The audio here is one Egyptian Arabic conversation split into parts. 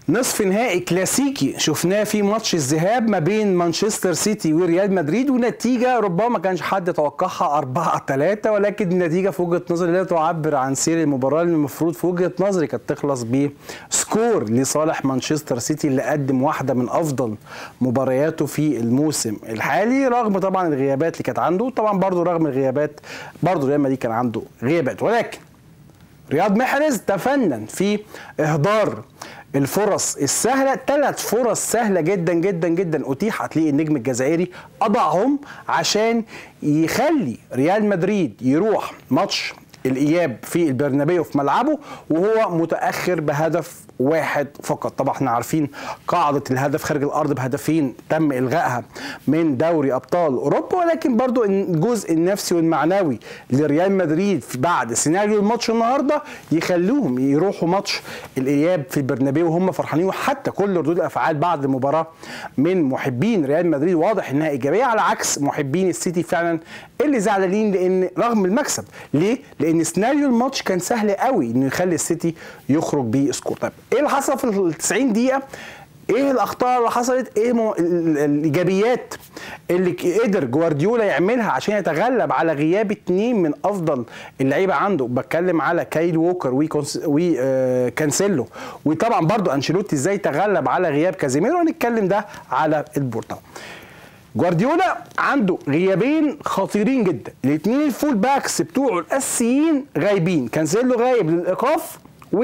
نصف نهائي كلاسيكي شفناه في ماتش الذهاب ما بين مانشستر سيتي وريال مدريد ونتيجه ربما ما كانش حد يتوقعها 4 3 ولكن النتيجه في وجهه نظري لا تعبر عن سير المباراه اللي المفروض في وجهه نظري كانت تخلص بسكور لصالح مانشستر سيتي اللي قدم واحده من افضل مبارياته في الموسم الحالي رغم طبعا الغيابات اللي كانت عنده طبعا برضه رغم الغيابات برضه ريال مدريد كان عنده غيابات ولكن رياض محرز تفنن في اهدار الفرص السهله ثلاث فرص سهله جدا جدا جدا اتيحت للنجم الجزائري اضعهم عشان يخلي ريال مدريد يروح ماتش الاياب في البرنابيو في ملعبه وهو متاخر بهدف واحد فقط طبعا احنا عارفين قاعده الهدف خارج الارض بهدفين تم الغائها من دوري ابطال اوروبا ولكن برضو الجزء النفسي والمعنوي لريال مدريد في بعد سيناريو الماتش النهارده يخلوهم يروحوا ماتش الاياب في البرنابيو وهم فرحانين وحتى كل ردود الافعال بعد المباراه من محبين ريال مدريد واضح انها ايجابيه على عكس محبين السيتي فعلا اللي زعلانين لان رغم المكسب ليه؟ لان سيناريو الماتش كان سهل قوي انه يخلي السيتي يخرج بسكور طيب ايه اللي حصل في ال 90 دقيقه ايه الاخطاء اللي حصلت ايه مو... الايجابيات اللي قدر جوارديولا يعملها عشان يتغلب على غياب اتنين من افضل اللعيبه عنده بتكلم على كايل ووكر وكونس... وكانسيلو آه وطبعا برضو انشيلوتي ازاي تغلب على غياب كازيميرو هنتكلم ده على البورتال جوارديولا عنده غيابين خطيرين جدا الاثنين الفول باكس بتوعه الاساسيين غايبين كانسيلو غايب للايقاف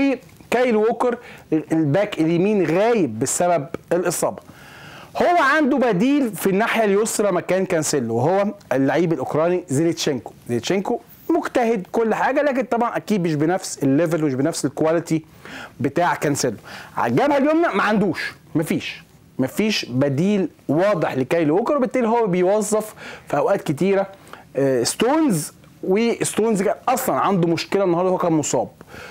وكايل ووكر الباك اليمين غايب بسبب الاصابه هو عنده بديل في الناحيه اليسرى مكان كانسيلو وهو اللعيب الاوكراني زيليتشينكو زيليتشينكو مجتهد كل حاجه لكن طبعا اكيد مش بنفس الليفل ومش بنفس الكواليتي بتاع كانسيلو على الجبهه اليمنى ما عندوش مفيش مفيش بديل واضح لكايل ووكر وبالتالي هو بيوظف في اوقات كتيره ستونز وستونز كان اصلا عنده مشكله النهارده هو كان مصاب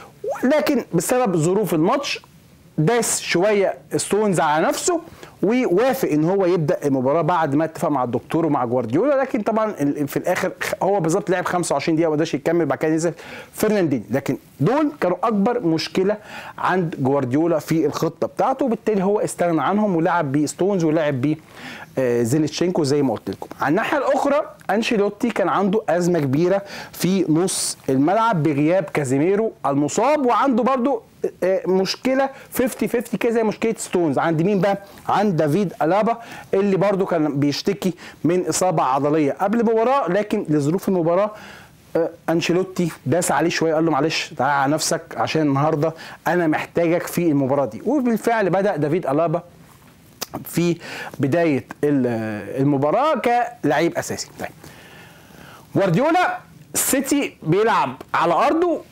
لكن بسبب ظروف الماتش داس شويه ستونز على نفسه ووافق ان هو يبدا المباراه بعد ما اتفق مع الدكتور ومع جوارديولا لكن طبعا في الاخر هو بالظبط لعب 25 دقيقه وما قدرش يكمل بعد كده نزل فرنانديني لكن دول كانوا اكبر مشكله عند جوارديولا في الخطه بتاعته وبالتالي هو استغنى عنهم ولعب بستونز ولعب ب زينتشينكو زي ما قلت لكم على الناحيه الاخرى انشيلوتي كان عنده ازمه كبيره في نص الملعب بغياب كازيميرو المصاب وعنده برضو مشكله 50 50 كده زي مشكله ستونز عند مين بقى عند دافيد الابا اللي برضو كان بيشتكي من اصابه عضليه قبل المباراه لكن لظروف المباراه انشيلوتي داس عليه شويه قال له معلش تعالى على نفسك عشان النهارده انا محتاجك في المباراه دي وبالفعل بدا دافيد الابا في بدايه المباراه كلعيب اساسي طيب جوارديولا السيتي بيلعب على ارضه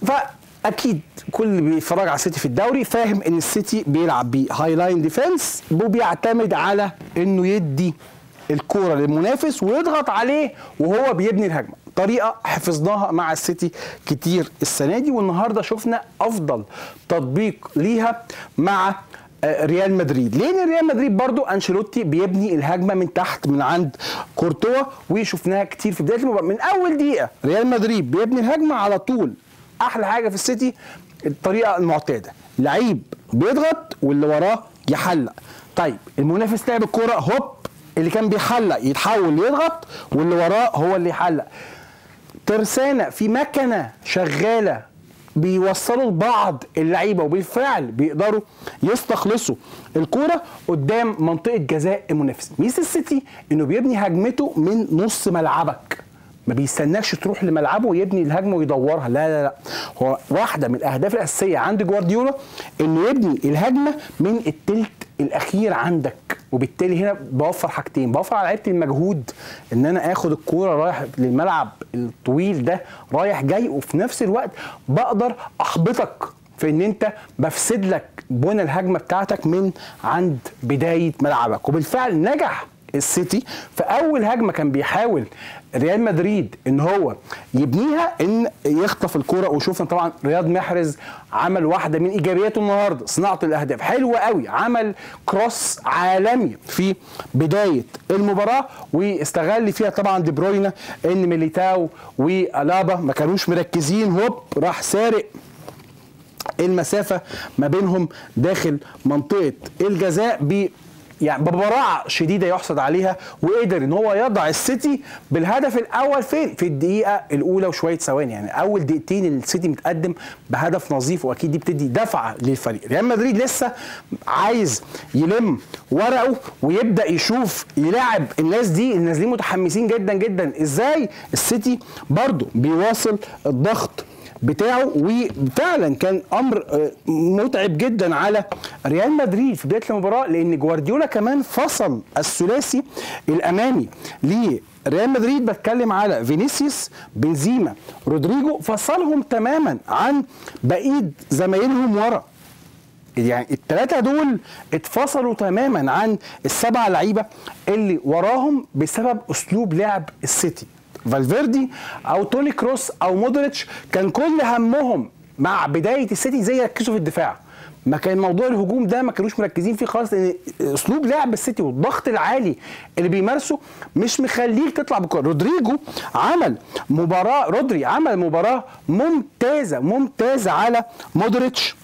فاكيد كل اللي بيتفرج على السيتي في الدوري فاهم ان السيتي بيلعب بهاي لاين ديفense وبيعتمد على انه يدي الكوره للمنافس ويضغط عليه وهو بيبني الهجمه طريقه حفظناها مع السيتي كتير السنه دي والنهارده شفنا افضل تطبيق ليها مع ريال مدريد لان ريال مدريد برضو انشيلوتي بيبني الهجمه من تحت من عند كورتوا وشفناها كتير في بدايه المباراه من اول دقيقه ريال مدريد بيبني الهجمه على طول احلى حاجه في السيتي الطريقه المعتاده لعيب بيضغط واللي وراه يحلق طيب المنافس لعب الكوره هوب اللي كان بيحلق يتحول يضغط واللي وراه هو اللي يحلق ترسانه في مكنه شغاله بيوصلوا لبعض اللعيبه وبالفعل بيقدروا يستخلصوا الكوره قدام منطقه جزاء المنافس ميزه السيتي انه بيبني هجمته من نص ملعبك ما بيستناكش تروح لملعبه ويبني الهجمه ويدورها لا لا لا هو واحده من الاهداف الاساسيه عند جوارديولا انه يبني الهجمه من التلت الاخير عندك وبالتالي هنا بوفر حاجتين بوفر على لعيبه المجهود ان انا اخد الكوره رايح للملعب الطويل ده رايح جاي وفي نفس الوقت بقدر احبطك في ان انت بفسد لك بنى الهجمه بتاعتك من عند بدايه ملعبك وبالفعل نجح السيتي في اول هجمه كان بيحاول ريال مدريد ان هو يبنيها ان يخطف الكوره وشوفنا طبعا رياض محرز عمل واحده من ايجابياته النهارده صناعه الاهداف حلوه قوي عمل كروس عالمي في بدايه المباراه واستغل فيها طبعا دي بروينا ان ميليتاو والابا ما كانوش مركزين هوب راح سارق المسافه ما بينهم داخل منطقه الجزاء ب يعني ببراعه شديده يحصد عليها وقدر ان هو يضع السيتي بالهدف الاول فين؟ في الدقيقه الاولى وشويه ثواني يعني اول دقيقتين السيتي متقدم بهدف نظيف واكيد دي بتدي دفعه للفريق، ريال مدريد لسه عايز يلم ورقه ويبدا يشوف يلاعب الناس دي اللي نازلين متحمسين جدا جدا ازاي السيتي برضه بيواصل الضغط بتاعه وفعلا كان امر آه، متعب جدا على ريال مدريد في بدايه المباراه لان جوارديولا كمان فصل الثلاثي الامامي لريال مدريد بتكلم على فينيسيوس بنزيما رودريجو فصلهم تماما عن بقيه زمايلهم ورا يعني الثلاثه دول اتفصلوا تماما عن السبع لعيبه اللي وراهم بسبب اسلوب لعب السيتي فالفيردي او توني كروس او مودريتش كان كل همهم مع بدايه السيتي زي يركزوا في الدفاع ما كان موضوع الهجوم ده ما كانوش مركزين فيه خالص لان اسلوب لعب السيتي والضغط العالي اللي بيمارسه مش مخليك تطلع بالكره رودريجو عمل مباراه رودري عمل مباراه ممتازه ممتازه على مودريتش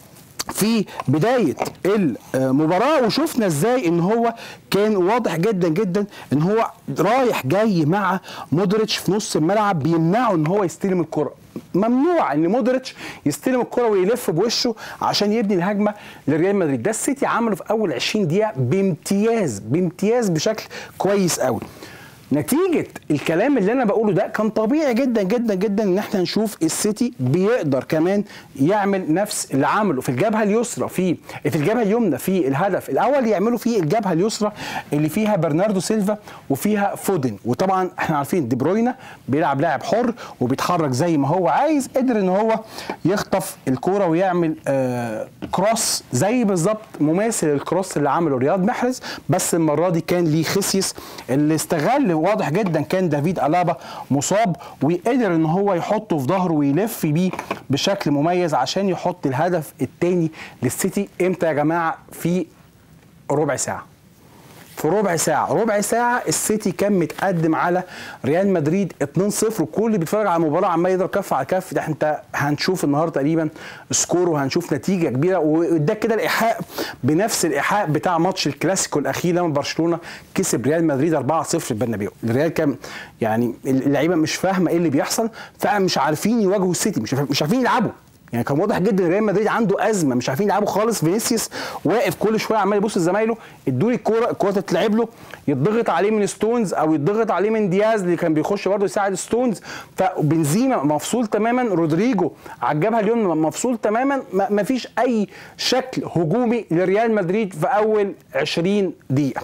في بدايه المباراه وشفنا ازاي ان هو كان واضح جدا جدا ان هو رايح جاي مع مودريتش في نص الملعب بيمنعه ان هو يستلم الكره ممنوع ان مودريتش يستلم الكره ويلف بوشه عشان يبني الهجمه لريال مدريد ده السيتي عمله في اول 20 دقيقه بامتياز بامتياز بشكل كويس قوي نتيجة الكلام اللي أنا بقوله ده كان طبيعي جدا جدا جدا إن احنا نشوف السيتي بيقدر كمان يعمل نفس اللي عمله في الجبهة اليسرى في في الجبهة اليمنى في الهدف الأول يعملوا في الجبهة اليسرى اللي فيها برناردو سيلفا وفيها فودن وطبعا احنا عارفين دي بروينا بيلعب لاعب حر وبيتحرك زي ما هو عايز قدر إن هو يخطف الكورة ويعمل آه كروس زي بالظبط مماثل الكروس اللي عمله رياض محرز بس المرة دي كان ليه خسيس اللي استغل واضح جدا كان دافيد الابا مصاب وقدر ان هو يحطه في ظهره ويلف بيه بشكل مميز عشان يحط الهدف الثاني للسيتي امتى يا جماعه في ربع ساعه في ربع ساعة ربع ساعة السيتي كان متقدم على ريال مدريد 2-0 وكل اللي بيتفرج على المباراة عمال يضرب كف على كف ده انت هنشوف النهارده تقريبا سكور وهنشوف نتيجة كبيرة وده كده الإيحاء بنفس الإيحاء بتاع ماتش الكلاسيكو الأخير لما برشلونة كسب ريال مدريد 4-0 في البرنابيو الريال كان يعني اللعيبة مش فاهمة ايه اللي بيحصل فعلا مش عارفين يواجهوا السيتي مش مش عارفين يلعبوا يعني كان واضح جدا ريال مدريد عنده ازمه مش عارفين يلعبوا خالص فينيسيوس واقف كل شويه عمال يبص لزمايله ادوا لي الكوره الكوره تتلعب له يضغط عليه من ستونز او يضغط عليه من دياز اللي كان بيخش برضه يساعد ستونز فبنزيما مفصول تماما رودريجو على الجبهه اليمنى مفصول تماما ما فيش اي شكل هجومي لريال مدريد في اول 20 دقيقه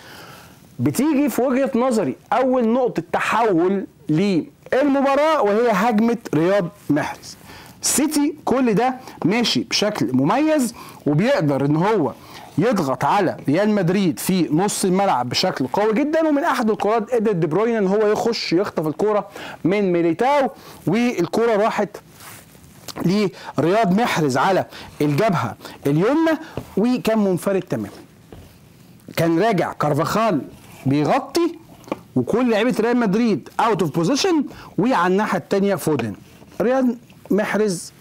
بتيجي في وجهه نظري اول نقطه تحول للمباراه وهي هجمه رياض محرز سيتي كل ده ماشي بشكل مميز وبيقدر ان هو يضغط على ريال مدريد في نص الملعب بشكل قوي جدا ومن احد الكرات قدر دي بروين ان هو يخش يخطف الكوره من ميليتاو والكوره راحت لرياض محرز على الجبهه اليمنى وكان منفرد تماما كان راجع كارفاخال بيغطي وكل لعيبه ريال مدريد اوت اوف بوزيشن وعلى الناحيه الثانيه فودن ريال محرز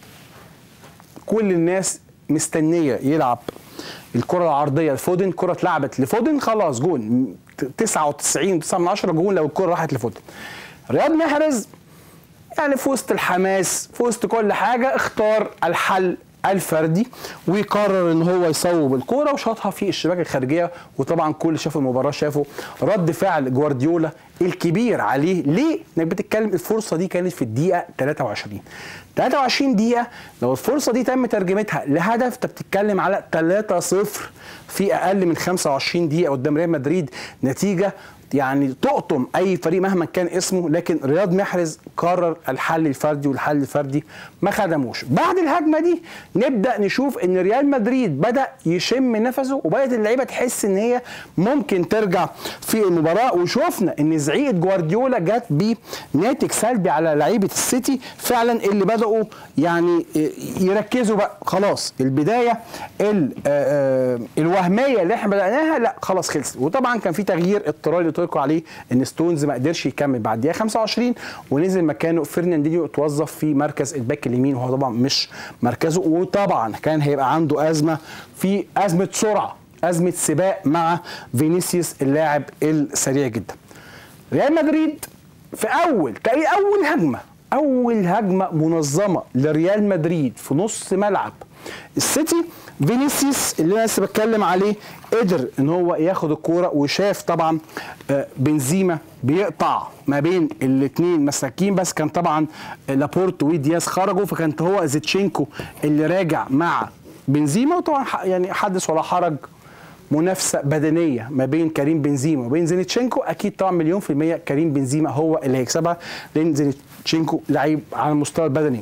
كل الناس مستنيه يلعب الكره العرضيه لفودن كره اتلعبت لفودن خلاص جون 99 9 من 10 جون لو الكره راحت لفودن رياض محرز يعني في وسط الحماس في وسط كل حاجه اختار الحل الفردي وقرر ان هو يصوب الكوره وشاطها في الشباك الخارجيه وطبعا كل اللي شاف المباراه شافوا رد فعل جوارديولا الكبير عليه ليه؟ انك بتتكلم الفرصه دي كانت في الدقيقه 23 23 دقيقه لو الفرصه دي تم ترجمتها لهدف انت بتتكلم على 3-0 في اقل من 25 دقيقه قدام ريال مدريد نتيجه يعني تقطم اي فريق مهما كان اسمه لكن رياض محرز قرر الحل الفردي والحل الفردي ما خدموش بعد الهجمه دي نبدا نشوف ان ريال مدريد بدا يشم نفسه وبدات اللعيبه تحس ان هي ممكن ترجع في المباراه وشفنا ان زعيقه جوارديولا جت بناتج سلبي على لعيبه السيتي فعلا اللي بداوا يعني يركزوا بقى خلاص البدايه الوهميه اللي احنا بداناها لا خلاص خلصت وطبعا كان في تغيير اضطراري قلت لكم عليه ان ستونز ما قدرش يكمل بعد دقيقه 25 ونزل مكانه فرناندينيو اتوظف في مركز الباك اليمين وهو طبعا مش مركزه وطبعا كان هيبقى عنده ازمه في ازمه سرعه ازمه سباق مع فينيسيوس اللاعب السريع جدا ريال مدريد في اول تلاقي اول هجمه اول هجمه منظمه لريال مدريد في نص ملعب السيتي فينيسيوس اللي انا لسه بتكلم عليه قدر ان هو ياخد الكوره وشاف طبعا آه، بنزيما بيقطع ما بين الاثنين مساكين بس كان طبعا لابورت ودياز خرجوا فكانت هو زيتشينكو اللي راجع مع بنزيما وطبعا ح- يعني حدث ولا حرج منافسه بدنيه ما بين كريم بنزيما وبين زينتشينكو اكيد طبعا مليون في الميه كريم بنزيما هو اللي هيكسبها لان زينتشينكو لعيب على المستوى البدني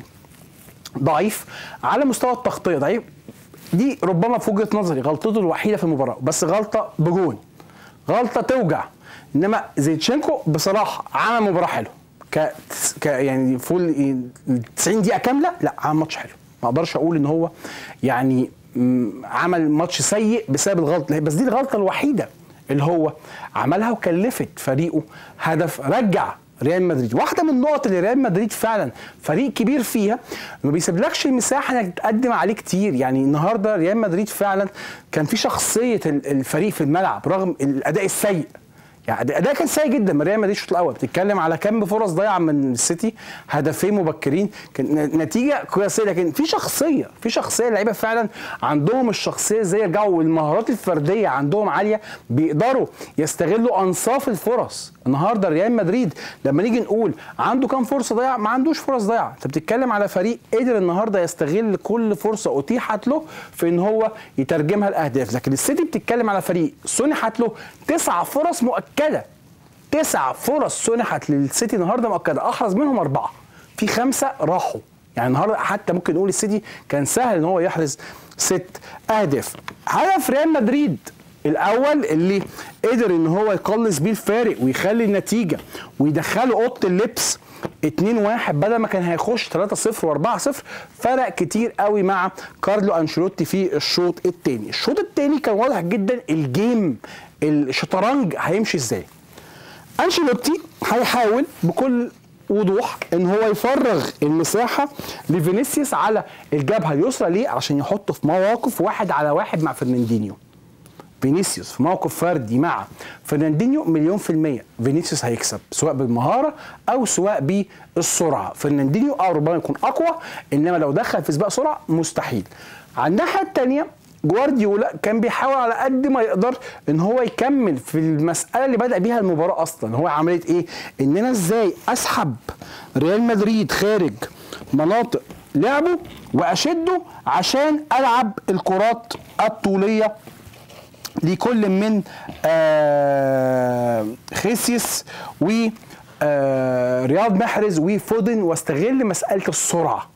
ضعيف على مستوى التغطيه ضعيف دي ربما في وجهه نظري غلطته الوحيده في المباراه بس غلطه بجون غلطه توجع انما زيتشينكو بصراحه عمل مباراه حلوه ك... ك يعني فول 90 دقيقه كامله لا عمل ماتش حلو ما اقدرش اقول ان هو يعني م- عمل ماتش سيء بسبب الغلطه بس دي الغلطه الوحيده اللي هو عملها وكلفت فريقه هدف رجع ريال مدريد واحده من النقط اللي ريال مدريد فعلا فريق كبير فيها ما بيسيبلكش المساحه انك تقدم عليه كتير يعني النهارده ريال مدريد فعلا كان في شخصيه ال- الفريق في الملعب رغم الاداء السيء يعني ده ده كان سيء جدا من ريال مدريد الشوط الاول بتتكلم على كم فرص ضيعه من السيتي هدفين مبكرين كان ن- نتيجه كويسه لكن في شخصيه في شخصيه لعيبه فعلا عندهم الشخصيه ازاي يرجعوا والمهارات الفرديه عندهم عاليه بيقدروا يستغلوا انصاف الفرص النهارده ريال مدريد لما نيجي نقول عنده كام فرصه ضيعه ما عندوش فرص ضيعه انت بتتكلم على فريق قدر النهارده يستغل كل فرصه اتيحت له في ان هو يترجمها لاهداف لكن السيتي بتتكلم على فريق سنحت له تسع فرص مؤكده تسع فرص سنحت للسيتي النهارده مؤكده احرز منهم اربعه في خمسه راحوا يعني النهارده حتى ممكن نقول السيتي كان سهل ان هو يحرز ست اهداف هدف ريال مدريد الاول اللي قدر ان هو يقلص بيه الفارق ويخلي النتيجه ويدخله اوضه اللبس 2 1 بدل ما كان هيخش 3 0 و4 0 فرق كتير قوي مع كارلو انشيلوتي في الشوط الثاني الشوط الثاني كان واضح جدا الجيم الشطرنج هيمشي ازاي انشيلوتي هيحاول بكل وضوح ان هو يفرغ المساحه لفينيسيوس على الجبهه اليسرى ليه عشان يحطه في مواقف واحد على واحد مع فرناندينيو فينيسيوس في موقف فردي مع فرناندينيو مليون في المية فينيسيوس هيكسب سواء بالمهارة أو سواء بالسرعة فرناندينيو أو ربما يكون أقوى إنما لو دخل في سباق سرعة مستحيل على الناحية التانية جوارديولا كان بيحاول على قد ما يقدر ان هو يكمل في المساله اللي بدا بيها المباراه اصلا هو عمليه ايه ان انا ازاي اسحب ريال مدريد خارج مناطق لعبه واشده عشان العب الكرات الطوليه لكل من آه خيسيس و آه رياض محرز وفودن واستغل مساله السرعه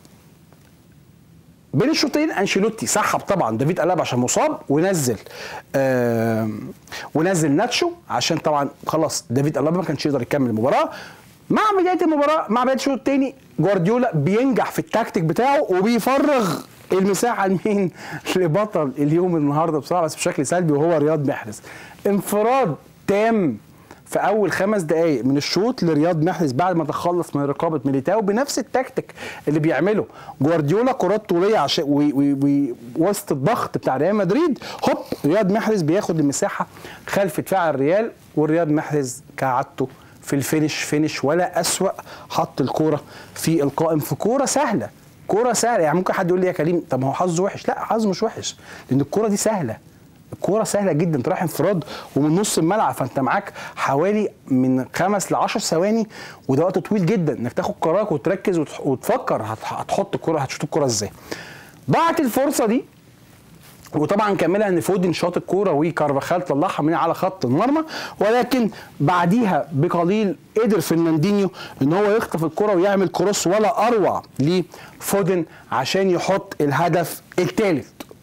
بين الشوطين انشيلوتي سحب طبعا دافيد الابا عشان مصاب ونزل آه ونزل ناتشو عشان طبعا خلاص دافيد الابا ما كانش يقدر يكمل المباراه مع بدايه المباراه مع بدايه الشوط الثاني جوارديولا بينجح في التكتيك بتاعه وبيفرغ المساحه لمين؟ لبطل اليوم النهارده بصراحه بس بشكل سلبي وهو رياض محرز. انفراد تام في اول خمس دقائق من الشوط لرياض محرز بعد ما تخلص من رقابه ميليتاو بنفس التكتيك اللي بيعمله جوارديولا كرات طوليه عشان وسط الضغط بتاع ريال مدريد هوب رياض محرز بياخد المساحه خلف دفاع الريال والرياض محرز كعادته في الفينش فينش ولا أسوأ حط الكوره في القائم في كوره سهله كوره سهله يعني ممكن حد يقول لي يا كريم طب ما هو حظه وحش لا حظه مش وحش لان الكوره دي سهله الكوره سهله جدا انت رايح انفراد ومن نص الملعب فانت معاك حوالي من خمس ل 10 ثواني وده وقت طويل جدا انك تاخد قرارك وتركز وتح- وتفكر هت- هتحط الكوره هتشوط الكوره ازاي ضاعت الفرصه دي وطبعا كملها ان فودن شاط الكوره وكارفاخال طلعها من على خط المرمى ولكن بعديها بقليل قدر فرناندينيو ان هو يخطف الكوره ويعمل كروس ولا اروع لفودن عشان يحط الهدف الثالث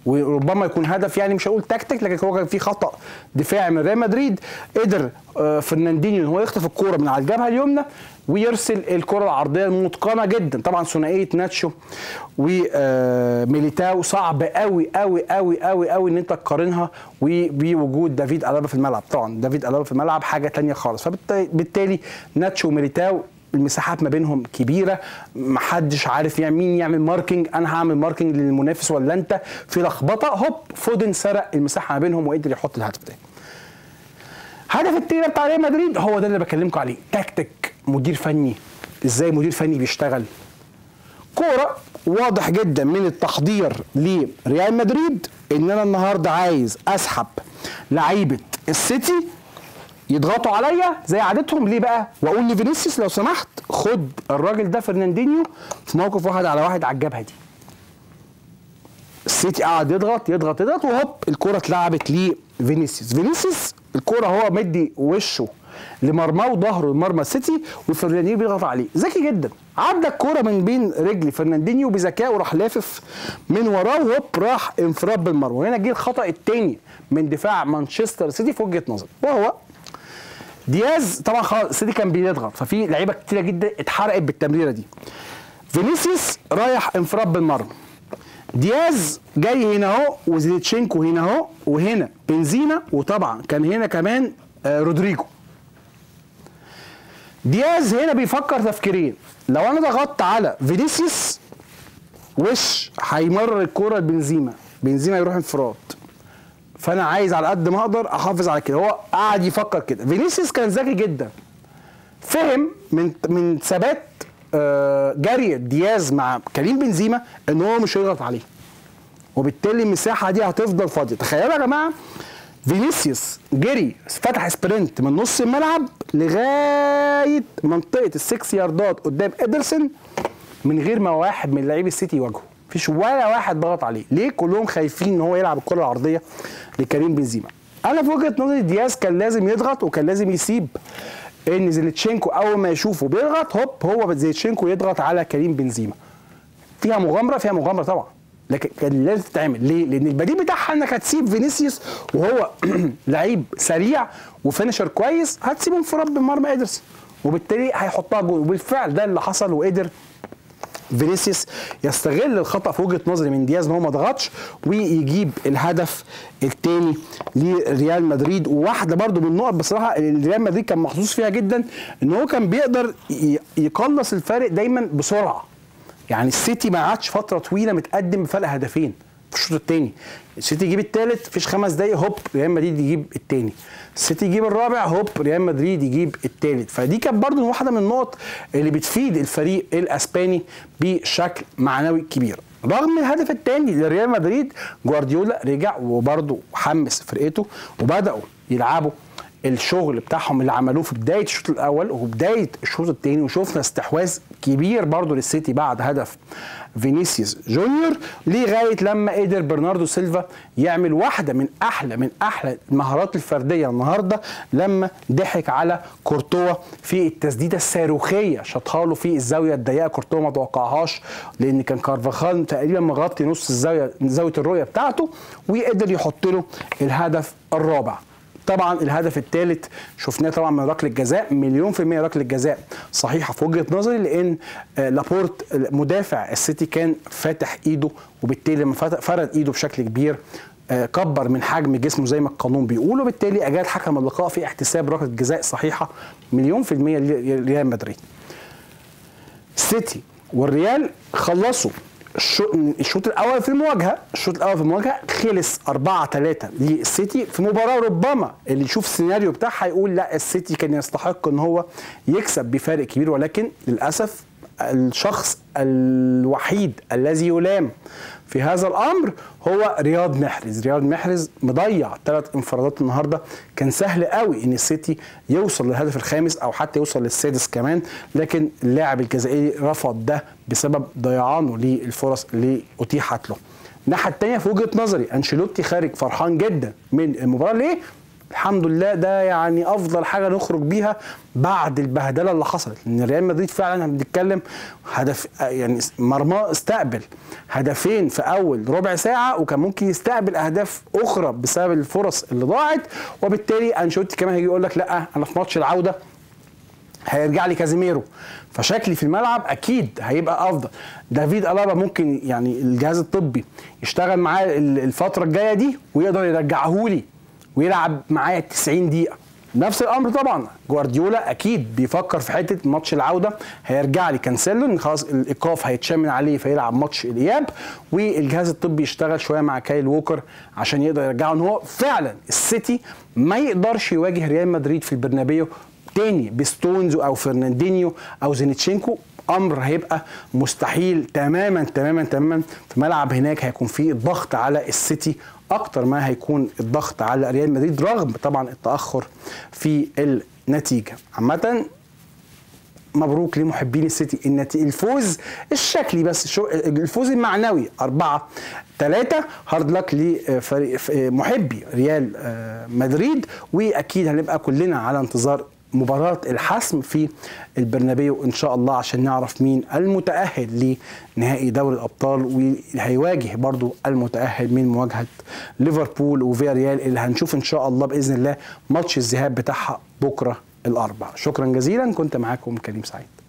وربما يكون هدف يعني مش هقول تكتيك لكن هو كان في خطا دفاعي من ريال مدريد قدر آه، فرناندينيو ان هو يخطف الكوره من على الجبهه اليمنى ويرسل الكره العرضيه المتقنه جدا طبعا ثنائيه ناتشو وميليتاو صعب قوي قوي قوي قوي قوي ان انت تقارنها وبوجود دافيد الابا في الملعب طبعا دافيد الابا في الملعب حاجه تانية خالص فبالتالي ناتشو وميليتاو المساحات ما بينهم كبيره محدش عارف يعني مين يعمل ماركينج انا هعمل ماركينج للمنافس ولا انت في لخبطه هوب فودن سرق المساحه ما بينهم وقدر يحط الهدف ده هدف التاني بتاع ريال مدريد هو ده اللي بكلمكم عليه تكتيك مدير فني ازاي مدير فني بيشتغل كوره واضح جدا من التحضير لريال مدريد ان انا النهارده عايز اسحب لعيبه السيتي يضغطوا عليا زي عادتهم ليه بقى واقول لفينيسيوس لو سمحت خد الراجل ده فرناندينيو في موقف واحد على واحد على الجبهه دي السيتي قعد يضغط يضغط يضغط وهوب الكره اتلعبت لفينيسيوس فينيسيوس الكره هو مدي وشه لمرماه وظهره لمرمى السيتي وفرناندينيو بيضغط عليه ذكي جدا عدى الكرة من بين رجل فرناندينيو بذكاء وراح لافف من وراه وهوب راح انفراد بالمرمى وهنا جه الخطا الثاني من دفاع مانشستر سيتي في وجهه نظري وهو دياز طبعا خلاص السيتي كان بيضغط ففي لعيبه كتيره جدا اتحرقت بالتمريره دي فينيسيوس رايح انفراد بالمرمى دياز جاي هنا اهو وزيتشينكو هنا اهو وهنا بنزينا وطبعا كان هنا كمان آه رودريجو دياز هنا بيفكر تفكيرين لو انا ضغطت على فينيسيوس وش هيمرر الكوره لبنزيما بنزيما يروح انفراد فانا عايز على قد ما اقدر احافظ على كده هو قاعد يفكر كده فينيسيوس كان ذكي جدا فهم من من ثبات آه، جري دياز مع كريم بنزيما ان هو مش هيضغط عليه وبالتالي المساحه دي هتفضل فاضيه تخيلوا يا جماعه فينيسيوس جري فتح سبرنت من نص الملعب لغايه منطقه السكس ياردات قدام ادرسون من غير ما واحد من لعيبه السيتي يواجهه مفيش ولا واحد ضغط عليه ليه كلهم خايفين ان هو يلعب الكره العرضيه لكريم بنزيما انا في وجهه نظري دياز كان لازم يضغط وكان لازم يسيب ان زيلتشينكو اول ما يشوفه بيضغط هوب هو زيلتشينكو يضغط على كريم بنزيما فيها مغامره فيها مغامره طبعا لكن كان لازم تتعمل ليه؟ لان البديل بتاعها انك هتسيب فينيسيوس وهو لعيب سريع وفينشر كويس هتسيبه انفراد بمرمى ادرسون وبالتالي هيحطها جول وبالفعل ده اللي حصل وقدر فينيسيوس يستغل الخطا في وجهه نظري من دياز ان هو ما ضغطش ويجيب الهدف الثاني لريال مدريد وواحده برده من النقط بصراحه اللي ريال مدريد كان محظوظ فيها جدا ان هو كان بيقدر ي- يقلص الفارق دايما بسرعه يعني السيتي ما قعدش فتره طويله متقدم بفرق هدفين في الشوط الثاني السيتي يجيب الثالث فيش خمس دقايق هوب ريال مدريد يجيب الثاني السيتي يجيب الرابع هوب ريال مدريد يجيب الثالث فدي كانت برضو واحده من النقط اللي بتفيد الفريق الاسباني بشكل معنوي كبير رغم الهدف الثاني لريال مدريد جوارديولا رجع وبرضه حمس فرقته وبداوا يلعبوا الشغل بتاعهم اللي عملوه في بدايه الشوط الاول وبدايه الشوط الثاني وشفنا استحواذ كبير برضو للسيتي بعد هدف فينيسيوس جونيور لغايه لما قدر برناردو سيلفا يعمل واحده من احلى من احلى المهارات الفرديه النهارده لما ضحك على كورتوا في التسديده الصاروخيه شاطها له في الزاويه الضيقه كورتوا ما توقعهاش لان كان كارفاخال تقريبا مغطي نص الزاويه زاويه الرؤيه بتاعته وقدر يحط له الهدف الرابع طبعا الهدف الثالث شفناه طبعا من ركله الجزاء مليون في المية ركله جزاء صحيحه في وجهه نظري لان آه، لابورت مدافع السيتي كان فاتح ايده وبالتالي لما فت- فرد ايده بشكل كبير آه، كبر من حجم جسمه زي ما القانون بيقول وبالتالي اجاد حكم اللقاء في احتساب ركله جزاء صحيحه مليون في المية لريال مدريد السيتي والريال خلصوا الشو- الشوط الاول في المواجهه الشوط الاول في المواجهه خلص 4 3 للسيتي في مباراه ربما اللي يشوف السيناريو بتاعها يقول لا السيتي كان يستحق ان هو يكسب بفارق كبير ولكن للاسف الشخص الوحيد الذي يلام في هذا الامر هو رياض محرز رياض محرز مضيع ثلاث انفرادات النهارده كان سهل قوي ان السيتي يوصل للهدف الخامس او حتى يوصل للسادس كمان لكن اللاعب الجزائري رفض ده بسبب ضيعانه للفرص اللي اتيحت له الناحيه الثانيه في وجهه نظري انشيلوتي خارج فرحان جدا من المباراه ليه الحمد لله ده يعني افضل حاجه نخرج بيها بعد البهدله اللي حصلت ان ريال مدريد فعلا بنتكلم هدف يعني مرماه استقبل هدفين في اول ربع ساعه وكان ممكن يستقبل اهداف اخرى بسبب الفرص اللي ضاعت وبالتالي انشوتي كمان هيجي يقول لك لا انا في ماتش العوده هيرجع لي كازيميرو فشكلي في الملعب اكيد هيبقى افضل دافيد الابا ممكن يعني الجهاز الطبي يشتغل معاه الفتره الجايه دي ويقدر يرجعه لي ويلعب معايا 90 دقيقه نفس الامر طبعا جوارديولا اكيد بيفكر في حته ماتش العوده هيرجع لي كانسيلو ان خلاص الايقاف هيتشمل عليه فيلعب ماتش الاياب والجهاز الطبي يشتغل شويه مع كايل ووكر عشان يقدر يرجعه ان هو فعلا السيتي ما يقدرش يواجه ريال مدريد في البرنابيو تاني بستونز او فرناندينيو او زينتشينكو امر هيبقى مستحيل تماما تماما تماما في ملعب هناك هيكون فيه ضغط على السيتي اكتر ما هيكون الضغط على ريال مدريد رغم طبعا التاخر في النتيجه عامه مبروك لمحبين السيتي النتيجة الفوز الشكلي بس شو الفوز المعنوي أربعة ثلاثة هارد لك لفريق محبي ريال مدريد وأكيد هنبقى كلنا على انتظار مباراة الحسم في البرنابيو إن شاء الله عشان نعرف مين المتأهل لنهائي دوري الأبطال وهيواجه برضو المتأهل من مواجهة ليفربول وفياريال اللي هنشوف إن شاء الله بإذن الله ماتش الذهاب بتاعها بكرة الأربع شكرا جزيلا كنت معاكم كريم سعيد